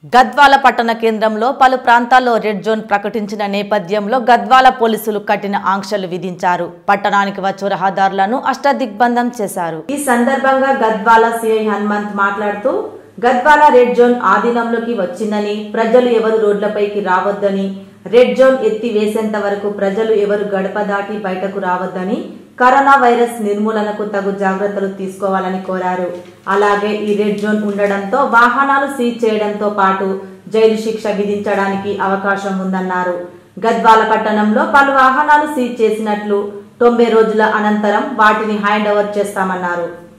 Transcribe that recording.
గద్వాల పట్టణ కేంద్రంలో పలు ప్రాంతాల్లో రెడ్ జోన్ ప్రకటించిన నేపథ్యంలో గద్వాల పోలీసులు కఠిన ఆంక్షలు విధించారు పట్టణానికి వచ్చే రహదారులను అష్టదిగ్బంధం చేశారు ఈ సందర్భంగా గద్వాల సిఐ హనుమంత్ మాట్లాడుతూ గద్వాల రెడ్ జోన్ ఆధీనంలోకి వచ్చిందని ప్రజలు ఎవరు రోడ్లపైకి రావద్దని రెడ్ జోన్ ఎత్తి వేసేంత వరకు ప్రజలు ఎవరు గడప దాటి బయటకు రావద్దని కరోనా వైరస్ నిర్మూలనకు తగు జాగ్రత్తలు తీసుకోవాలని కోరారు అలాగే ఈ రెడ్ జోన్ ఉండడంతో వాహనాలు సీజ్ చేయడంతో పాటు జైలు శిక్ష విధించడానికి అవకాశం ఉందన్నారు గద్వాల పట్టణంలో పలు వాహనాలు సీజ్ చేసినట్లు తొంభై రోజుల అనంతరం వాటిని హ్యాండ్ ఓవర్ చేస్తామన్నారు